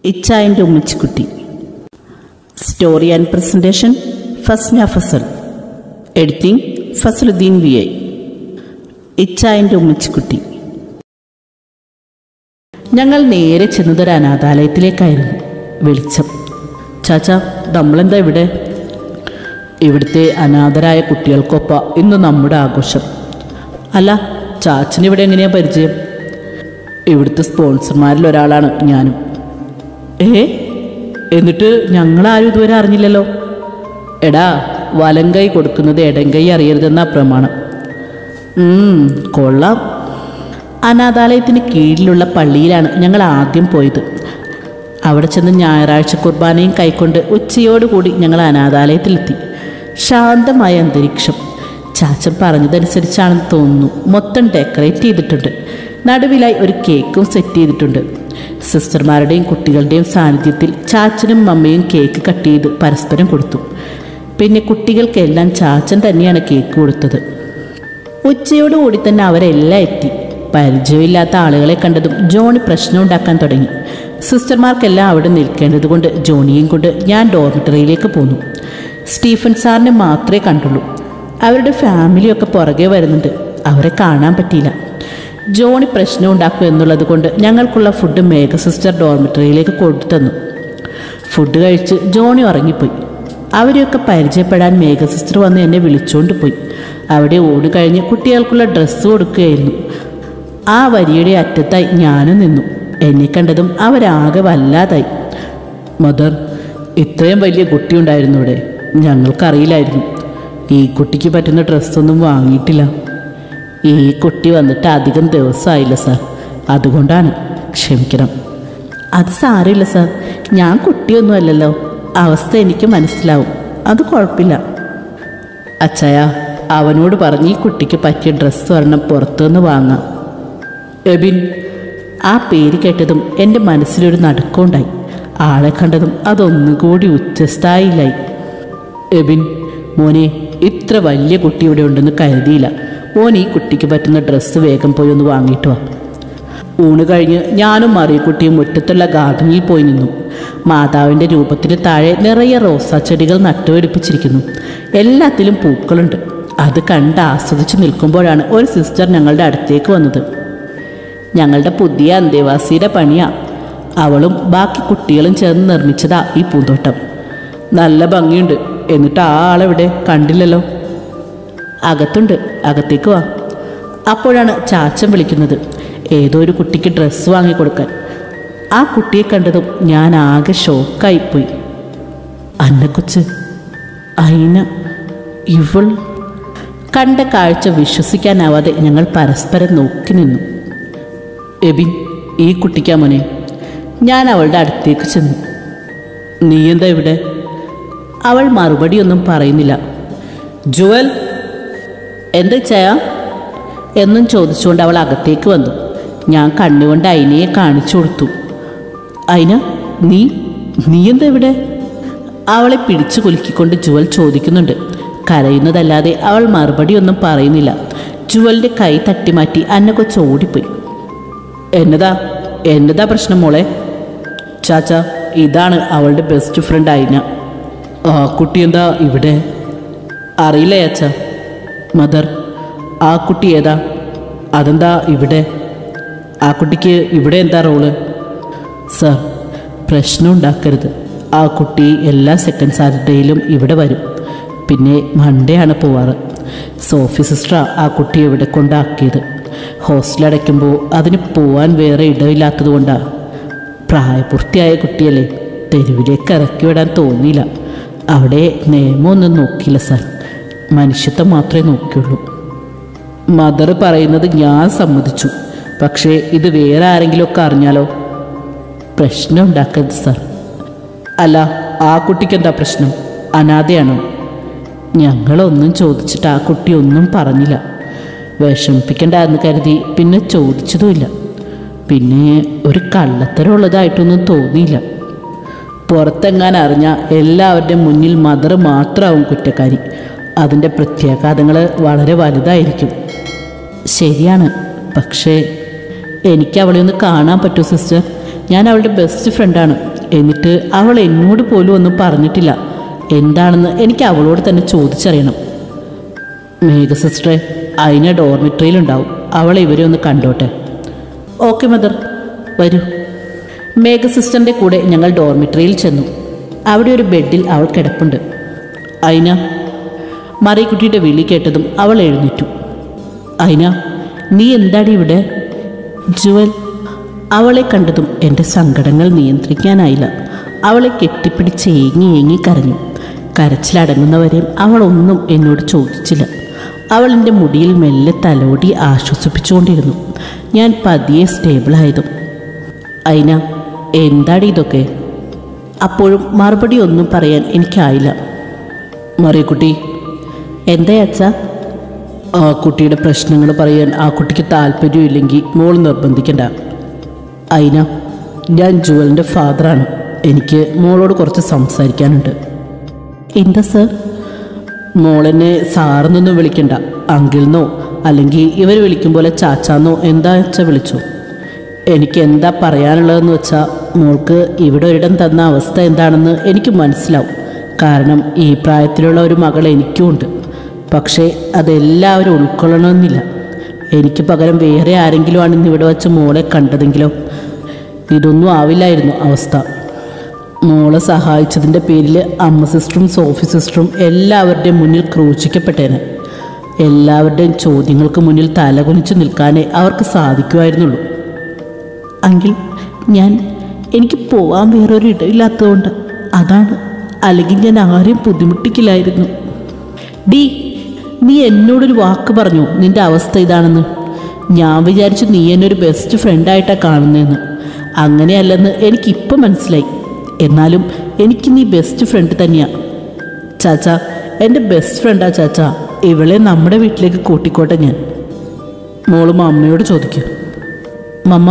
ഇച്ചായൻ്റെ ഉമ്മച്ചിക്കുട്ടി story and presentation Fasna Fasal editing Fasaluddeen V I ഇച്ചായൻ്റെ ഉമ്മച്ചിക്കുട്ടി ഞങ്ങൾ നേരെ ചെന്നതൊരു അനാഥാലയത്തിലേക്കായിരുന്നു വെളിച്ചം ചാച്ചാ നമ്മളെന്താ ഇവിടെ ഇവിടുത്തെ അനാഥരായ കുട്ടികൾക്കൊപ്പ ഇന്ന് നമ്മുടെ ആഘോഷം അല്ല ചാച്ചന് ഇവിടെ എങ്ങനെയാ പരിചയം ഇവിടുത്തെ സ്പോൺസർമാരിൽ ഒരാളാണ് ഞാനും ഏ എന്നിട്ട് ഞങ്ങളാരും ഇതുവരെ അറിഞ്ഞില്ലല്ലോ എടാ വലം കൈ കൊടുക്കുന്നത് ഇടം കൈ അറിയരുതെന്നാ പ്രമാണം ഉം, കൊള്ളാം അനാഥാലയത്തിന് കീഴിലുള്ള പള്ളിയിലാണ് ഞങ്ങൾ ആദ്യം പോയത് അവിടെ ചെന്ന് ഞായറാഴ്ച കുർബാനയും കൈക്കൊണ്ട് ഉച്ചയോടുകൂടി ഞങ്ങൾ അനാഥാലയത്തിലെത്തി ശാന്തമായ അന്തരീക്ഷം ചാച്ചൻ പറഞ്ഞതനുസരിച്ചാണെന്ന് തോന്നുന്നു മൊത്തം ഡെക്കറേറ്റ് ചെയ്തിട്ടുണ്ട് നടുവിലായി ഒരു കേക്കും സെറ്റ് ചെയ്തിട്ടുണ്ട് സിസ്റ്റർമാരുടെയും കുട്ടികളുടെയും സാന്നിധ്യത്തിൽ ചാച്ചനും മമ്മയും കേക്ക് കട്ട് ചെയ്ത് പരസ്പരം കൊടുത്തു പിന്നെ കുട്ടികൾക്കെല്ലാം ചാച്ചൻ തന്നെയാണ് കേക്ക് കൊടുത്തത് ഉച്ചയോടുകൂടി തന്നെ അവരെല്ലാം എത്തി പരിചയമില്ലാത്ത ആളുകളെ കണ്ടതും ജോണി പ്രശ്നം ഉണ്ടാക്കാൻ തുടങ്ങി സിസ്റ്റർമാർക്കെല്ലാം അവിടെ നിൽക്കേണ്ടത് കൊണ്ട് ജോണിയെയും കൊണ്ട് ഞാൻ ഡോർമിറ്ററിയിലേക്ക് പോന്നു സ്റ്റീഫൻ സാറിനെ മാത്രമേ കണ്ടുള്ളൂ അവരുടെ ഫാമിലിയൊക്കെ പുറകെ വരുന്നുണ്ട് അവരെ കാണാൻ പറ്റിയില്ല ജോണി പ്രശ്നം ഉണ്ടാക്കും എന്നുള്ളത് കൊണ്ട് ഞങ്ങൾക്കുള്ള ഫുഡ് മേഘ സിസ്റ്റർ ഡോർമിറ്ററിയിലേക്ക് കൊടുത്തന്നു ഫുഡ് കഴിച്ച് ജോണി ഉറങ്ങിപ്പോയി അവരെയൊക്കെ പരിചയപ്പെടാൻ മേഘ സിസ്റ്റർ വന്ന് എന്നെ വിളിച്ചുകൊണ്ട് പോയി അവിടെ ഓടി കഴിഞ്ഞ് കുട്ടികൾക്കുള്ള ഡ്രസ്സ് കൊടുക്കുകയായിരുന്നു ആ വരിയുടെ അറ്റത്തായി ഞാനും നിന്നു എന്നെ കണ്ടതും അവരാകെ വല്ലാതായി മദർ ഇത്രയും വലിയ കുട്ടി ഉണ്ടായിരുന്നു ഇവിടെ ഞങ്ങൾക്കറിയില്ലായിരുന്നു ഈ കുട്ടിക്ക് പറ്റുന്ന ഡ്രസ്സൊന്നും വാങ്ങിയിട്ടില്ല ഈ കുട്ടി വന്നിട്ട് അധികം ദിവസമായില്ല സാർ അതുകൊണ്ടാണ് ക്ഷമിക്കണം അത് സാരമില്ല സാർ ഞാൻ കുട്ടിയൊന്നും അല്ലല്ലോ അവസ്ഥ എനിക്ക് മനസ്സിലാവും അത് കുഴപ്പമില്ല അച്ഛയ അവനോട് പറഞ്ഞ് ഈ കുട്ടിക്ക് പറ്റിയ ഡ്രസ്സ് ഒരെണ്ണം പുറത്തുനിന്ന് വാങ്ങാം എബിൻ ആ പേര് കേട്ടതും എൻ്റെ മനസ്സിലൊരു നടുക്കമുണ്ടായി ആളെ കണ്ടതും അതൊന്നുകൂടി ഉച്ചസ്ഥായിലായി എബിൻ മോനെ ഇത്ര വലിയ കുട്ടി ഇവിടെ ഉണ്ടെന്ന് കരുതിയില്ല മോൻ ഈ കുട്ടിക്ക് പറ്റുന്ന ഡ്രസ്സ് വേഗം പോയി ഒന്ന് വാങ്ങിയിട്ട് വാ ഊണ് കഴിഞ്ഞ് ഞാനും മറിയക്കുട്ടിയും മുറ്റത്തുള്ള ഗാർഡനിൽ പോയി നിന്നു മാതാവിൻ്റെ രൂപത്തിന് താഴെ നിറയെ റോസാ ചെടികൾ നട്ടുപിടിപ്പിച്ചിരിക്കുന്നു എല്ലാത്തിലും പൂക്കളുണ്ട് അത് കണ്ട് ആസ്വദിച്ച് നിൽക്കുമ്പോഴാണ് ഒരു സിസ്റ്റർ ഞങ്ങളുടെ അടുത്തേക്ക് വന്നത് ഞങ്ങളുടെ പുതിയ അന്തേവാസിയുടെ പണിയാ അവളും ബാക്കി കുട്ടികളും ചേർന്ന് നിർമ്മിച്ചതാ ഈ പൂന്തോട്ടം നല്ല ഭംഗിയുണ്ട് എന്നിട്ട് ആ ആളെവിടെ കണ്ടില്ലല്ലോ അകത്തുണ്ട് അകത്തേക്ക് വാ അപ്പോഴാണ് ചാച്ചൻ വിളിക്കുന്നത് ഏതോ ഒരു കുട്ടിക്ക് ഡ്രസ്സ് വാങ്ങിക്കൊടുക്കാൻ ആ കുട്ടിയെ കണ്ടതും ഞാൻ ആകെ ഷോക്കായിപ്പോയി അന്നക്കൊച്ച് അയിന ഇവൾ കണ്ട കാഴ്ച വിശ്വസിക്കാനാവാതെ ഞങ്ങൾ പരസ്പരം നോക്കി നിന്നു എബിൻ ഈ കുട്ടിക്കാ മോനെ ഞാൻ അവളുടെ അടുത്തേക്ക് ചെന്നു നീ എന്താ ഇവിടെ അവൾ മറുപടിയൊന്നും പറയുന്നില്ല ജുവൽ എന്താ ചയ എന്നും ചോദിച്ചുകൊണ്ട് അവൾ അകത്തേക്ക് വന്നു ഞാൻ കണ്ണുകൊണ്ട് അയിനയെ കാണിച്ചു കൊടുത്തു അയിന നീ നീ എന്താ ഇവിടെ അവളെ പിടിച്ചു കുലുക്കിക്കൊണ്ട് ജുവൽ ചോദിക്കുന്നുണ്ട് കരയുന്നതല്ലാതെ അവൾ മറുപടിയൊന്നും പറയുന്നില്ല ജുവലിൻ്റെ കൈ തട്ടിമാറ്റി അന്ന കൊച്ച് ഓടിപ്പോയി എന്നതാ എന്നതാ പ്രശ്നം മോളെ ചാച്ച ഇതാണ് അവളുടെ ബെസ്റ്റ് ഫ്രണ്ട് അയിന ആ കുട്ടി എന്താ ഇവിടെ അറിയില്ല അച്ഛ മദർ ആ കുട്ടി ഏതാ അതെന്താ ഇവിടെ ആ കുട്ടിക്ക് ഇവിടെ എന്താ റോള് സർ പ്രശ്നം ഉണ്ടാക്കരുത് ആ കുട്ടി എല്ലാ സെക്കൻഡ് സാറ്റർഡേയിലും ഇവിടെ വരും പിന്നെ മൺഡേ ആണ് പോവാറ് സോഫി സിസ്റ്ററാ ആ കുട്ടിയെ ഇവിടെ കൊണ്ടാക്കിയത് ഹോസ്റ്റൽ അടയ്ക്കുമ്പോൾ അതിന് പോവാൻ വേറെ ഇടമില്ലാത്തത് കൊണ്ടാണ് പ്രായപൂർത്തിയായ കുട്ടിയല്ലേ തെരുവിലേക്ക് ഇറക്കി വിടാൻ തോന്നിയില്ല അവിടെ നിയമമൊന്നും നോക്കിയില്ല സാർ മനുഷ്യത്വം മാത്രമേ നോക്കിയുള്ളൂ മദർ പറയുന്നത് ഞാൻ സമ്മതിച്ചു പക്ഷേ ഇത് വേറെ ആരെങ്കിലുമൊക്കെ അറിഞ്ഞാലോ പ്രശ്നം ഉണ്ടാക്കരുത് സാർ അല്ല ആ കുട്ടിക്ക് എന്താ പ്രശ്നം അനാഥയാണോ ഞങ്ങളൊന്നും ചോദിച്ചിട്ട് ആ കുട്ടി ഒന്നും പറഞ്ഞില്ല വിഷമിപ്പിക്കണ്ടെന്ന് കരുതി പിന്നെ ചോദിച്ചതുമില്ല പിന്നെ ഒരു കള്ളത്തരമുള്ളതായിട്ടൊന്നും തോന്നിയില്ല പുറത്തെങ്ങാൻ അറിഞ്ഞ എല്ലാവരുടെയും മുന്നിൽ മദർ മാത്രമാവും കുറ്റക്കാരി അതിൻ്റെ പ്രത്യാഘാതങ്ങൾ വളരെ വലുതായിരിക്കും ശരിയാണ് പക്ഷേ എനിക്ക് അവളെ ഒന്ന് കാണാൻ പറ്റൂ സിസ്റ്റർ ഞാൻ അവളുടെ ബെസ്റ്റ് ഫ്രണ്ടാണ് എന്നിട്ട് അവൾ എന്നോട് പോലും ഒന്നും പറഞ്ഞിട്ടില്ല എന്താണെന്ന് എനിക്ക് അവളോട് തന്നെ ചോദിച്ചറിയണം മേഘ സിസ്റ്ററെ അതിനെ ഡോർമിറ്ററിയിലുണ്ടാവും അവളെ ഇവരെ ഒന്ന് കണ്ടോട്ടെ ഓക്കെ മദർ വരൂ മേഘ സിസ്റ്ററിൻ്റെ കൂടെ ഞങ്ങൾ ഡോർമിറ്ററിയിൽ ചെന്നു അവിടെ ഒരു ബെഡിൽ അവൾ കിടപ്പുണ്ട് അയിന മറിയക്കുട്ടിയുടെ വിളി കേട്ടതും അവൾ എഴുന്നേറ്റു അയിന നീ എന്താടി ഇവിടെ ജുവൽ അവളെ കണ്ടതും എൻ്റെ സങ്കടങ്ങൾ നിയന്ത്രിക്കാനായില്ല അവളെ കെട്ടിപ്പിടിച്ച് ഏങ്ങി ഏങ്ങി കരഞ്ഞു കരച്ചിലടങ്ങുന്നവരെയും അവളൊന്നും എന്നോട് ചോദിച്ചില്ല അവൾ എൻ്റെ മുടിയിൽ മെല്ലെ തലോടി ആശ്വസിപ്പിച്ചുകൊണ്ടിരുന്നു ഞാൻ പതിയെ സ്റ്റേബിളായതും അയിന എന്താടി ഇതൊക്കെ അപ്പോഴും മറുപടി ഒന്നും പറയാൻ എനിക്കായില്ല മറിയക്കുട്ടി എന്താ അച്ഛാ ആ കുട്ടിയുടെ പ്രശ്നങ്ങൾ പറയാൻ ആ കുട്ടിക്ക് താല്പര്യമില്ലെങ്കിൽ മോൾ നിർബന്ധിക്കണ്ട അയിന ഞാൻ ജുവലിൻ്റെ ഫാദറാണ് എനിക്ക് മോളോട് കുറച്ച് സംസാരിക്കാനുണ്ട് എന്താ സർ മോളെന്നെ സാറെന്നൊന്നും വിളിക്കണ്ട അങ്കിൾന്നോ അല്ലെങ്കിൽ ഇവർ വിളിക്കും പോലെ ചാച്ചാന്നോ എന്താ വെച്ചാൽ വിളിച്ചു എനിക്ക് എന്താ പറയാനുള്ളതെന്ന് വെച്ചാൽ മോൾക്ക് ഇവിടെ ഒരിടം തന്ന അവസ്ഥ എന്താണെന്ന് എനിക്ക് മനസ്സിലാവും കാരണം ഈ പ്രായത്തിലുള്ള ഒരു മകൾ എനിക്കും ഉണ്ട് പക്ഷേ അതെല്ലാവരും ഉൾക്കൊള്ളണമെന്നില്ല എനിക്ക് പകരം വേറെ ആരെങ്കിലും ആണ് ഇന്ന് ഇവിടെ വെച്ച് മോളെ കണ്ടതെങ്കിലോ ഇതൊന്നും ആവില്ലായിരുന്നു അവസ്ഥ മോളെ സഹായിച്ചതിൻ്റെ പേരിൽ അമ്മ സിസ്റ്ററും സോഫി സിസ്റ്ററും എല്ലാവരുടെയും മുന്നിൽ ക്രൂശിക്കപ്പെട്ടേനെ എല്ലാവരുടെയും ചോദ്യങ്ങൾക്ക് മുന്നിൽ തലകുനിച്ച് നിൽക്കാനേ അവർക്ക് സാധിക്കുമായിരുന്നുള്ളൂ അങ്കിൽ ഞാൻ എനിക്ക് പോവാൻ വേറൊരു ഇടയില്ലാത്തതുകൊണ്ട് അതാണ് അല്ലെങ്കിൽ ഞാൻ ആരെയും ബുദ്ധിമുട്ടിക്കില്ലായിരുന്നു ഡി നീ എന്നോടൊരു വാക്ക് പറഞ്ഞു നിന്റെ അവസ്ഥ ഇതാണെന്ന് ഞാൻ വിചാരിച്ചു നീ എന്നെ ഒരു ബെസ്റ്റ് ഫ്രണ്ടായിട്ടാണ് കാണുന്നതെന്ന് അങ്ങനെയല്ലെന്ന് എനിക്കിപ്പം മനസ്സിലായി എന്നാലും എനിക്ക് നീ ബെസ്റ്റ് ഫ്രണ്ട് തന്നെയാണ് ചാച്ച എൻ്റെ ബെസ്റ്റ് ഫ്രണ്ടാ ചാച്ച ഇവളെ നമ്മുടെ വീട്ടിലേക്ക് കൂട്ടിക്കോട്ടെ ഞാൻ മോളും അമ്മയോട് ചോദിക്കും മമ്മ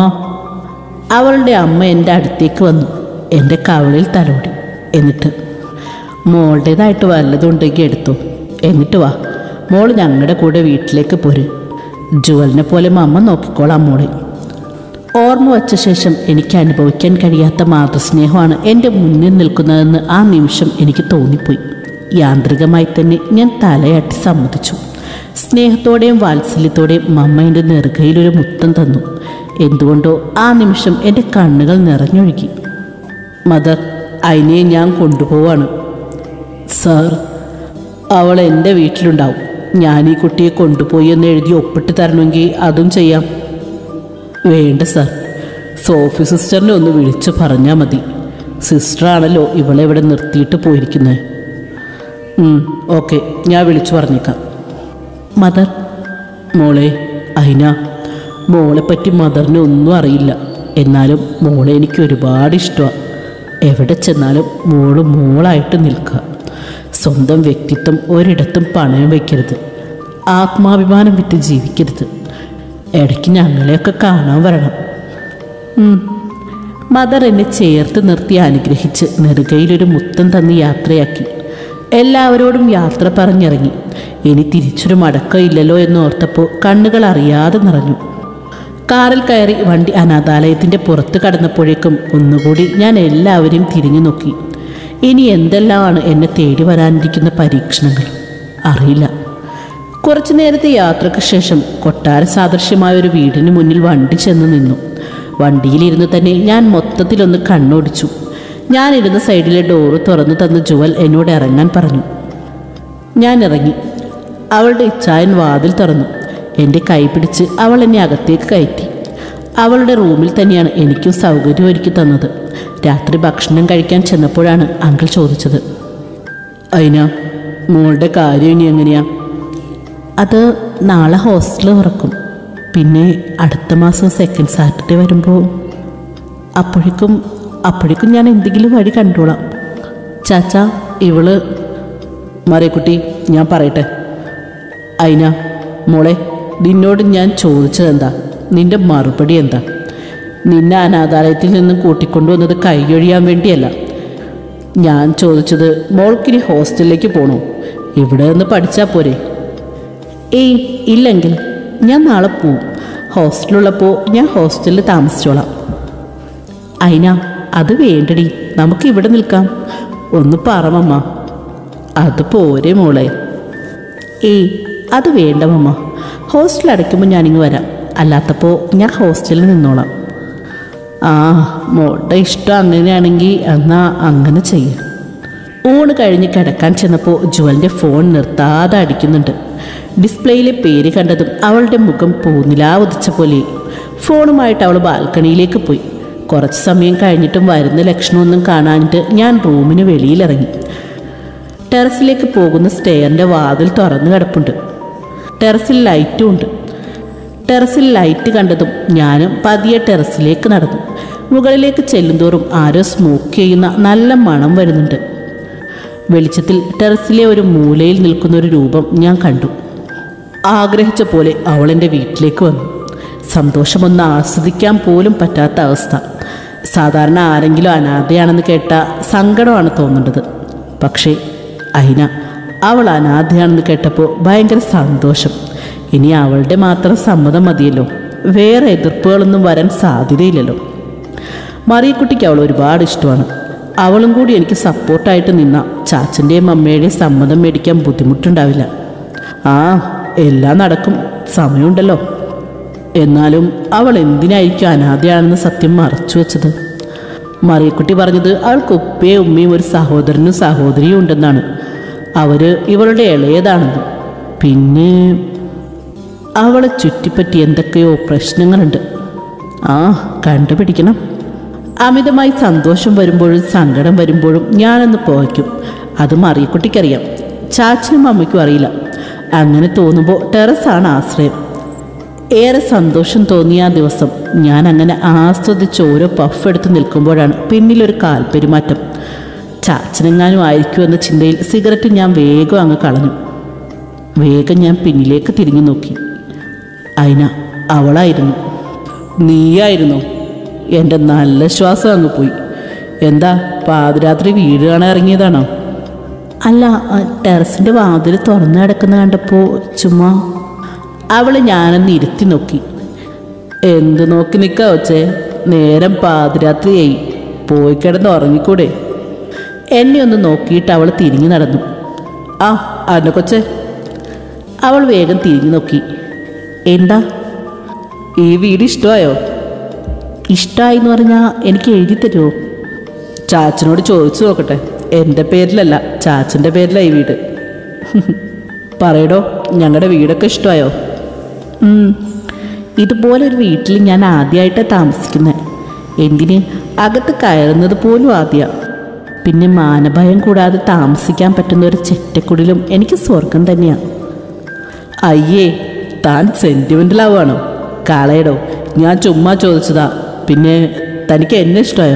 അവളുടെ അമ്മ എൻ്റെ അടുത്തേക്ക് വന്നു എൻ്റെ കവളിൽ തലോടി എന്നിട്ട് മോളുടേതായിട്ട് വല്ലതുണ്ടെങ്കിൽ എടുത്തു എന്നിട്ട് വാ മോൾ ഞങ്ങളുടെ കൂടെ വീട്ടിലേക്ക് പോര് ജുവലിനെ പോലെ മമ്മ നോക്കിക്കോളാം മോളെ ഓർമ്മ വച്ച ശേഷം എനിക്ക് അനുഭവിക്കാൻ കഴിയാത്ത മാതൃസ്നേഹമാണ് എൻ്റെ മുന്നിൽ നിൽക്കുന്നതെന്ന് ആ നിമിഷം എനിക്ക് തോന്നിപ്പോയി യാന്ത്രികമായി തന്നെ ഞാൻ തലയാട്ടി സമ്മതിച്ചു സ്നേഹത്തോടെയും വാത്സല്യത്തോടെയും മമ്മ എൻ്റെ നെറുകയിലൊരു മുത്തം തന്നു എന്തുകൊണ്ടോ ആ നിമിഷം എൻ്റെ കണ്ണുകൾ നിറഞ്ഞൊഴുകി മദർ അതിനെ ഞാൻ കൊണ്ടുപോവാണ് സാർ അവൾ എൻ്റെ വീട്ടിലുണ്ടാവും ഞാൻ ഈ കുട്ടിയെ കൊണ്ടുപോയി എന്ന് എഴുതി ഒപ്പിട്ട് തരണമെങ്കിൽ അതും ചെയ്യാം വേണ്ട സാർ സോഫി സിസ്റ്ററിനെ ഒന്ന് വിളിച്ചു പറഞ്ഞാൽ മതി സിസ്റ്ററാണല്ലോ ഇവളെ ഇവിടെ നിർത്തിയിട്ട് പോയിരിക്കുന്നത് ഓക്കെ ഞാൻ വിളിച്ചു പറഞ്ഞേക്കാം മദർ മോളെ അയിന മോളെ പറ്റി മദറിന് ഒന്നും അറിയില്ല എന്നാലും മോളെ എനിക്ക് ഒരുപാട് ഇഷ്ടമാണ് എവിടെ ചെന്നാലും മോള് മോളായിട്ട് നിൽക്കുക സ്വന്തം വ്യക്തിത്വം ഒരിടത്തും പണയം വയ്ക്കരുത് ആത്മാഭിമാനം വിറ്റ് ജീവിക്കരുത് ഇടയ്ക്ക് ഞങ്ങളെയൊക്കെ കാണാൻ വരണം ഉം. മദർ എന്നെ ചേർത്ത് നിർത്തി അനുഗ്രഹിച്ച് നെറുകയിലൊരു മുത്തം തന്ന് യാത്രയാക്കി എല്ലാവരോടും യാത്ര പറഞ്ഞിറങ്ങി ഇനി തിരിച്ചൊരു മടക്കം ഇല്ലല്ലോ എന്ന് ഓർത്തപ്പോൾ കണ്ണുകൾ അറിയാതെ നിറഞ്ഞു കാറിൽ കയറി വണ്ടി അനാഥാലയത്തിൻ്റെ പുറത്ത് കടന്നപ്പോഴേക്കും ഒന്നുകൂടി ഞാൻ എല്ലാവരെയും തിരിഞ്ഞു നോക്കി ഇനി എന്തെല്ലാമാണ് എന്നെ തേടി വരാനിരിക്കുന്ന പരീക്ഷണങ്ങൾ അറിയില്ല കുറച്ചു നേരത്തെ യാത്രയ്ക്ക് ശേഷം കൊട്ടാര സാദൃശ്യമായ ഒരു വീടിന് മുന്നിൽ വണ്ടി ചെന്ന് നിന്നു വണ്ടിയിലിരുന്ന് തന്നെ ഞാൻ മൊത്തത്തിലൊന്ന് കണ്ണോടിച്ചു ഞാനിരുന്ന സൈഡിലെ ഡോറ് തുറന്നു തന്ന ജുവൽ എന്നോട് ഇറങ്ങാൻ പറഞ്ഞു ഞാൻ ഇറങ്ങി അവളുടെ ഇച്ഛായൻ വാതിൽ തുറന്നു എൻ്റെ കൈ പിടിച്ച് അവൾ എന്നെ അകത്തേക്ക് കയറ്റി അവളുടെ റൂമിൽ തന്നെയാണ് എനിക്കും സൗകര്യം ഒരുക്കി തന്നത് രാത്രി ഭക്ഷണം കഴിക്കാൻ ചെന്നപ്പോഴാണ് അങ്കിൾ ചോദിച്ചത് അതിന മോളുടെ കാര്യം ഇനി എങ്ങനെയാ അത് നാളെ ഹോസ്റ്റൽ തുറക്കും പിന്നെ അടുത്ത മാസം സെക്കൻഡ് സാറ്റർഡേ വരുമ്പോൾ അപ്പോഴേക്കും അപ്പോഴേക്കും ഞാൻ എന്തെങ്കിലും വഴി കണ്ടോളാം ചാച്ച ഇവള് മറിയക്കുട്ടി ഞാൻ പറയട്ടെ അയിന മോളെ നിന്നോട് ഞാൻ ചോദിച്ചത് എന്താ നിന്റെ മറുപടി എന്താ നിന്നെ അനാഥാലയത്തിൽ നിന്നും കൂട്ടിക്കൊണ്ടുവന്നത് കൈയൊഴിയാൻ വേണ്ടിയല്ല ഞാൻ ചോദിച്ചത് മോൾക്കിനി ഹോസ്റ്റലിലേക്ക് പോകണോ ഇവിടെ നിന്ന് പഠിച്ചാൽ പോരെ ഏയ് ഇല്ലെങ്കിൽ ഞാൻ നാളെ പോവും ഹോസ്റ്റലുള്ളപ്പോൾ ഞാൻ ഹോസ്റ്റലിൽ താമസിച്ചോളാം അയിന അത് വേണ്ടടി നമുക്ക് ഇവിടെ നിൽക്കാം ഒന്ന് പറമമ്മ അത് പോരെ മോളെ ഏയ് അത് വേണ്ട മമ്മ ഹോസ്റ്റൽ അടയ്ക്കുമ്പോൾ ഞാനിങ്ങ് വരാം അല്ലാത്തപ്പോൾ ഞാൻ ഹോസ്റ്റലിൽ നിന്നോളാം ആ മോളുടെ ഇഷ്ടം അങ്ങനെയാണെങ്കിൽ എന്നാൽ അങ്ങനെ ചെയ്യും ഊണ് കഴിഞ്ഞ് കിടക്കാൻ ചെന്നപ്പോൾ ജുവലിൻ്റെ ഫോൺ നിർത്താതെ അടിക്കുന്നുണ്ട് ഡിസ്പ്ലേയിലെ പേര് കണ്ടതും അവളുടെ മുഖം പൂനിലാ ഉദിച്ച പോലെ ഫോണുമായിട്ട് അവൾ ബാൽക്കണിയിലേക്ക് പോയി കുറച്ച് സമയം കഴിഞ്ഞിട്ടും വരുന്ന ലക്ഷണമൊന്നും കാണാനിട്ട് ഞാൻ റൂമിന് വെളിയിലിറങ്ങി ടെറസിലേക്ക് പോകുന്ന സ്റ്റെയറിൻ്റെ വാതിൽ തുറന്നു കിടപ്പുണ്ട് ടെറസിൽ ലൈറ്റും ഉണ്ട് ടെറസിൽ ലൈറ്റ് കണ്ടതും ഞാനും പതിയെ ടെറസിലേക്ക് നടന്നു മുകളിലേക്ക് ചെല്ലുന്തോറും ആരോ സ്മോക്ക് ചെയ്യുന്ന നല്ല മണം വരുന്നുണ്ട് വെളിച്ചത്തിൽ ടെറസിലെ ഒരു മൂലയിൽ നിൽക്കുന്ന ഒരു രൂപം ഞാൻ കണ്ടു ആഗ്രഹിച്ച പോലെ അവൾ എൻ്റെ വീട്ടിലേക്ക് വന്നു സന്തോഷമൊന്ന് ആസ്വദിക്കാൻ പോലും പറ്റാത്ത അവസ്ഥ സാധാരണ ആരെങ്കിലും അനാഥയാണെന്ന് കേട്ട സങ്കടമാണ് തോന്നേണ്ടത് പക്ഷേ അയിന അവൾ അനാഥയാണെന്ന് കേട്ടപ്പോൾ ഭയങ്കര സന്തോഷം ഇനി അവളുടെ മാത്രം സമ്മതം മതിയല്ലോ വേറെ എതിർപ്പുകളൊന്നും വരാൻ സാധ്യതയില്ലല്ലോ മറിയക്കുട്ടിക്ക് അവൾ ഒരുപാട് ഇഷ്ടമാണ് അവളും കൂടി എനിക്ക് സപ്പോർട്ടായിട്ട് നിന്ന ചാച്ചൻ്റെയും അമ്മയുടെയും സമ്മതം മേടിക്കാൻ ബുദ്ധിമുട്ടുണ്ടാവില്ല ആ എല്ലാം നടക്കും സമയമുണ്ടല്ലോ എന്നാലും അവൾ എന്തിനായിരിക്കും അനാഥയാണെന്ന് സത്യം മറച്ചു വെച്ചത് മറിയക്കുട്ടി പറഞ്ഞത് അവൾക്ക് ഉപ്പയും ഉമ്മയും ഒരു സഹോദരനും സഹോദരിയും ഉണ്ടെന്നാണ് അവര് ഇവളുടെ ഇളയതാണെന്ന് പിന്നെ അവളെ ചുറ്റിപ്പറ്റി എന്തൊക്കെയോ പ്രശ്നങ്ങളുണ്ട് ആ കണ്ടുപിടിക്കണം അമിതമായി സന്തോഷം വരുമ്പോഴും സങ്കടം വരുമ്പോഴും ഞാനൊന്ന് പോയിക്കും അത് മറിയക്കുട്ടിക്കറിയാം ചാച്ചനും അമ്മയ്ക്കും അറിയില്ല അങ്ങനെ തോന്നുമ്പോൾ ടെറസാണ് ആശ്രയം ഏറെ സന്തോഷം തോന്നിയ ആ ദിവസം ഞാൻ അങ്ങനെ ആസ്വദിച്ച് ഓരോ പഫ് എടുത്ത് നിൽക്കുമ്പോഴാണ് പിന്നിലൊരു കാൽപ്പെരുമാറ്റം ചാച്ചനെങ്ങാനും ആയിരിക്കുമെന്ന ചിന്തയിൽ സിഗരറ്റ് ഞാൻ വേഗം അങ്ങ് കളഞ്ഞു വേഗം ഞാൻ പിന്നിലേക്ക് തിരിഞ്ഞു നോക്കി അയിന അവളായിരുന്നു നീയായിരുന്നു എൻ്റെ നല്ല ശ്വാസം അങ്ങ് പോയി എന്താ പാതിരാത്രി വീട് കാണാൻ ഇറങ്ങിയതാണോ അല്ല ആ ടെറസിൻ്റെ വാതിൽ തുറന്നു കിടക്കുന്ന കണ്ടപ്പോൾ ചുമ്മാ അവൾ ഞാനൊന്ന് ഇരുത്തി നോക്കി എന്ത് നോക്കി നിൽക്കാ വച്ചേ നേരം പാതിരാത്രിയായി പോയി കിടന്ന് ഉറങ്ങിക്കൂടെ എന്നെ ഒന്ന് നോക്കിയിട്ട് അവൾ തിരിഞ്ഞു നടന്നു ആ അന്ന കൊച്ചേ അവൾ വേഗം തിരിഞ്ഞു നോക്കി എന്താ ഈ വീട് ഇഷ്ടമായോ ഇഷ്ടമായി എന്ന് പറഞ്ഞാൽ എനിക്ക് എഴുതി തരുമോ ചാച്ചനോട് ചോദിച്ചു നോക്കട്ടെ എൻ്റെ പേരിലല്ല ചാച്ചൻ്റെ പേരിലാണ് ഈ വീട് പറയടോ ഞങ്ങളുടെ വീടൊക്കെ ഇഷ്ടമായോ ഉം. ഇതുപോലെ ഒരു വീട്ടിൽ ഞാൻ ആദ്യമായിട്ടാണ് താമസിക്കുന്നത് എന്തിന് അകത്ത് കയറുന്നത് പോലും ആദ്യ പിന്നെ മാനഭയം കൂടാതെ താമസിക്കാൻ പറ്റുന്ന ഒരു ചെറ്റക്കുടിലും എനിക്ക് സ്വർഗം തന്നെയാണ് അയ്യേ താൻ സെൻറ്റിമെൻ്റലാവാണോ കളയടോ ഞാൻ ചുമ്മാ ചോദിച്ചതാ പിന്നെ തനിക്ക് എന്നെ ഇഷ്ടമായോ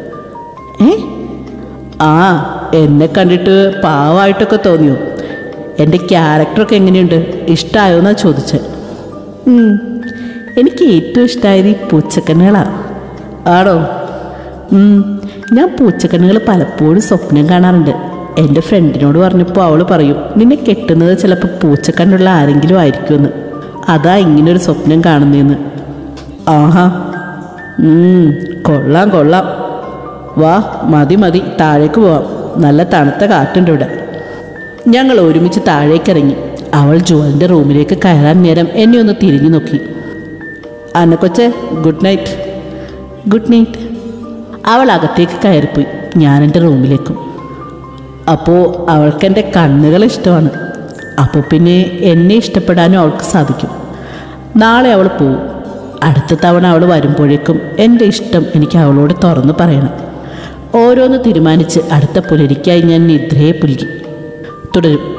ഏ ആ എന്നെ കണ്ടിട്ട് പാവമായിട്ടൊക്കെ തോന്നിയോ എൻ്റെ ക്യാരക്ടറൊക്കെ എങ്ങനെയുണ്ട് ഇഷ്ടമായോ എന്നാ ചോദിച്ചത് ഉം, എനിക്ക് ഏറ്റവും ഇഷ്ടമായത് ഈ പൂച്ചക്കണ്ണുകളാണ് ആണോ ഉം, ഞാൻ പൂച്ചക്കണ്ണുകൾ പലപ്പോഴും സ്വപ്നം കാണാറുണ്ട് എൻ്റെ ഫ്രണ്ടിനോട് പറഞ്ഞപ്പോൾ അവൾ പറയും നിന്നെ കെട്ടുന്നത് ചിലപ്പോൾ പൂച്ചക്കണ്ണുള്ള ആരെങ്കിലും ആയിരിക്കുമെന്ന് അതാ ഇങ്ങനൊരു സ്വപ്നം കാണുന്നതെന്ന് ആഹാ ഉം, കൊള്ളാം കൊള്ളാം വാ മതി മതി താഴേക്ക് പോവാം നല്ല തണുത്ത കാറ്റുണ്ട് ഇവിടെ ഞങ്ങൾ ഒരുമിച്ച് താഴേക്കിറങ്ങി അവൾ ജോലിൻ്റെ റൂമിലേക്ക് കയറാൻ നേരം എന്നെ ഒന്ന് തിരിഞ്ഞു നോക്കി അന്നക്കൊച്ചെ ഗുഡ് നൈറ്റ് ഗുഡ് നൈറ്റ് അവൾ അകത്തേക്ക് കയറിപ്പോയി ഞാൻ എൻ്റെ റൂമിലേക്കും അപ്പോൾ അവൾക്ക് എൻ്റെ കണ്ണുകൾ ഇഷ്ടമാണ് അപ്പോൾ പിന്നെ എന്നെ ഇഷ്ടപ്പെടാനും അവൾക്ക് സാധിക്കും നാളെ അവൾ പോവും അടുത്ത തവണ അവൾ വരുമ്പോഴേക്കും എൻ്റെ ഇഷ്ടം എനിക്ക് അവളോട് തുറന്നു പറയണം ഓരോന്ന് തീരുമാനിച്ച് അടുത്ത പുലരിക്കായി ഞാൻ നിദ്രയെ പുൽകി തുടരും